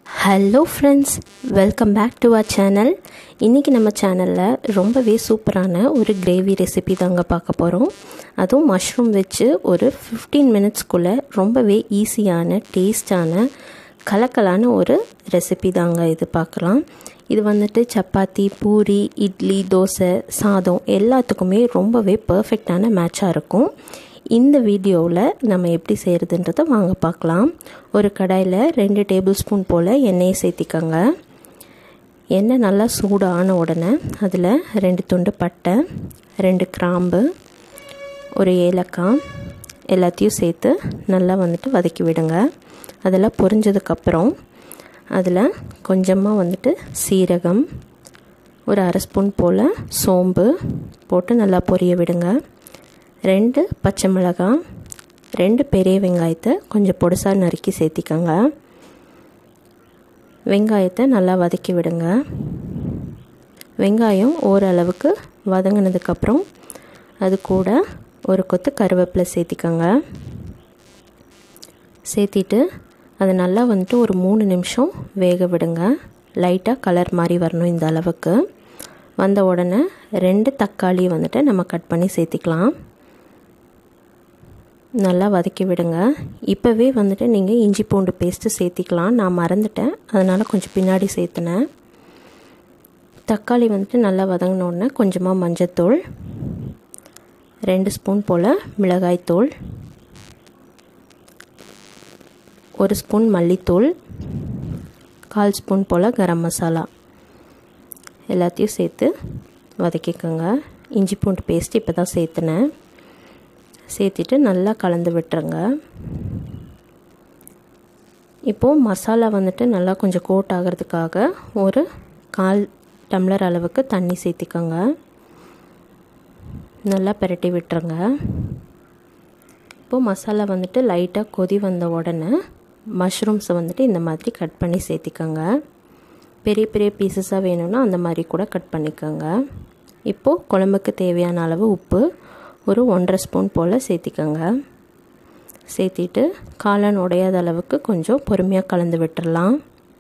hello friends welcome back to our channel இன்றைக்கி நம்ம சேனலில் ரொம்பவே சூப்பரான ஒரு கிரேவி ரெசிபி தாங்க பார்க்க போகிறோம் அதுவும் மஷ்ரூம் வச்சு ஒரு ஃபிஃப்டீன் மினிட்ஸ்க்குள்ளே ரொம்பவே ஈஸியான டேஸ்டான கலக்கலான ஒரு ரெசிபி தாங்க இது பார்க்கலாம் இது வந்துட்டு சப்பாத்தி பூரி இட்லி தோசை சாதம் எல்லாத்துக்குமே ரொம்பவே பர்ஃபெக்டான மேட்சாக இருக்கும் இந்த வீடியோவில் நம்ம எப்படி செய்கிறதுன்றதை வாங்க பார்க்கலாம் ஒரு கடாயில் ரெண்டு டேபிள் ஸ்பூன் போல் எண்ணெயை சேர்த்திக்கோங்க எண்ணெய் நல்லா சூடான உடனே அதில் ரெண்டு துண்டு பட்டை ரெண்டு கிராம்பு ஒரு ஏலக்காய் எல்லாத்தையும் சேர்த்து நல்லா வந்துட்டு வதக்கி விடுங்க அதெல்லாம் பொரிஞ்சதுக்கப்புறம் அதில் கொஞ்சமாக வந்துட்டு சீரகம் ஒரு அரை ஸ்பூன் போல் சோம்பு போட்டு நல்லா பொரிய விடுங்க ரெண்டு பச்சை மிளகாய் ரெண்டு பெரிய வெங்காயத்தை கொஞ்சம் பொடுசாக நறுக்கி சேர்த்திக்கோங்க வெங்காயத்தை நல்லா வதக்கி விடுங்க வெங்காயம் ஓரளவுக்கு வதங்கினதுக்கப்புறம் அது கூட ஒரு கொத்து கருவேப்பிலை சேர்த்திக்கோங்க சேர்த்திட்டு அதை நல்லா வந்துட்டு ஒரு மூணு நிமிஷம் வேக விடுங்க லைட்டாக கலர் மாதிரி வரணும் இந்த அளவுக்கு வந்த உடனே ரெண்டு தக்காளி வந்துட்டு நம்ம கட் பண்ணி சேர்த்திக்கலாம் நல்லா வதக்கி விடுங்க இப்போவே வந்துட்டு நீங்கள் இஞ்சி பூண்டு பேஸ்ட்டு சேர்த்திக்கலாம் நான் மறந்துட்டேன் அதனால் கொஞ்சம் பின்னாடி சேர்த்துனேன் தக்காளி வந்துட்டு நல்லா வதங்கினோடனே கொஞ்சமாக மஞ்சத்தூள் ரெண்டு ஸ்பூன் போல் மிளகாய்த்தூள் ஒரு ஸ்பூன் மல்லித்தூள் கால் ஸ்பூன் போல் கரம் மசாலா எல்லாத்தையும் சேர்த்து வதக்கிக்கோங்க இஞ்சி பூண்டு பேஸ்ட் இப்போ தான் சேர்த்துனேன் சேர்த்திட்டு நல்லா கலந்து விட்டுருங்க இப்போது மசாலா வந்துட்டு நல்லா கொஞ்சம் கோட் ஆகிறதுக்காக ஒரு கால் டம்ளர் அளவுக்கு தண்ணி சேர்த்திக்கோங்க நல்லா பெரட்டி விட்டுருங்க இப்போது மசாலா வந்துட்டு லைட்டாக கொதி வந்த உடனே மஷ்ரூம்ஸை வந்துட்டு இந்த மாதிரி கட் பண்ணி சேர்த்திக்கோங்க பெரிய பெரிய பீசஸாக வேணும்னா அந்த மாதிரி கூட கட் பண்ணிக்கோங்க இப்போது குழம்புக்கு தேவையான அளவு உப்பு ஒரு ஒன்றரை ஸ்பூன் போல் சேர்த்திக்கோங்க சேர்த்திட்டு காளான் உடையாத அளவுக்கு கொஞ்சம் பொறுமையாக கலந்து விட்டுடலாம்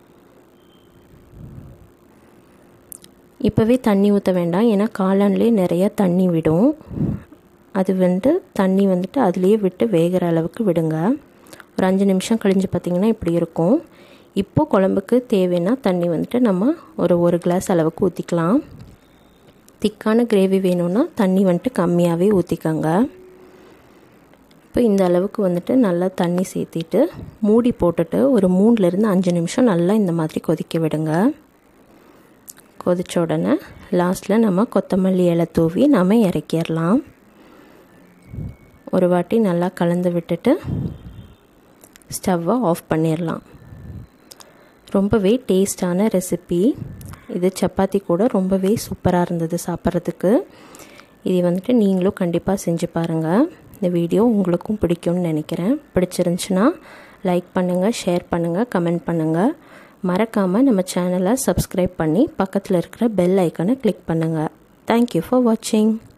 இப்போவே தண்ணி ஊற்ற வேண்டாம் ஏன்னா காளான்லேயே நிறையா தண்ணி விடும் அது வந்து தண்ணி வந்துட்டு அதுலேயே விட்டு வேகிற அளவுக்கு விடுங்க ஒரு அஞ்சு நிமிஷம் கழிஞ்சு பார்த்திங்கன்னா இப்படி இருக்கும் இப்போது குழம்புக்கு தேவைன்னா தண்ணி வந்துட்டு நம்ம ஒரு ஒரு கிளாஸ் அளவுக்கு ஊற்றிக்கலாம் திக்கான கிரேவி வேணும்னா தண்ணி வந்துட்டு கம்மியாகவே ஊற்றிக்கோங்க இப்போ இந்த அளவுக்கு வந்துட்டு நல்லா தண்ணி சேர்த்திட்டு மூடி போட்டுட்டு ஒரு மூணுலேருந்து அஞ்சு நிமிஷம் நல்லா இந்த மாதிரி கொதிக்க விடுங்க கொதித்த உடனே லாஸ்ட்டில் நம்ம கொத்தமல்லி இலை தூவி நாம் இறக்கிடலாம் ஒரு வாட்டி நல்லா கலந்து விட்டுட்டு ஸ்டவ்வை ஆஃப் பண்ணிடலாம் ரொம்பவே டேஸ்டான ரெசிபி இது சப்பாத்தி கூட ரொம்பவே சூப்பராக இருந்தது சாப்பிட்றதுக்கு இது வந்துட்டு நீங்களும் கண்டிப்பாக செஞ்சு பாருங்கள் இந்த வீடியோ உங்களுக்கும் பிடிக்கும்னு நினைக்கிறேன் பிடிச்சிருந்துச்சுன்னா லைக் பண்ணுங்கள் ஷேர் பண்ணுங்கள் கமெண்ட் பண்ணுங்கள் மறக்காமல் நம்ம சேனலை சப்ஸ்கிரைப் பண்ணி பக்கத்தில் இருக்கிற பெல் ஐக்கனை கிளிக் பண்ணுங்கள் தேங்க்யூ ஃபார் வாட்சிங்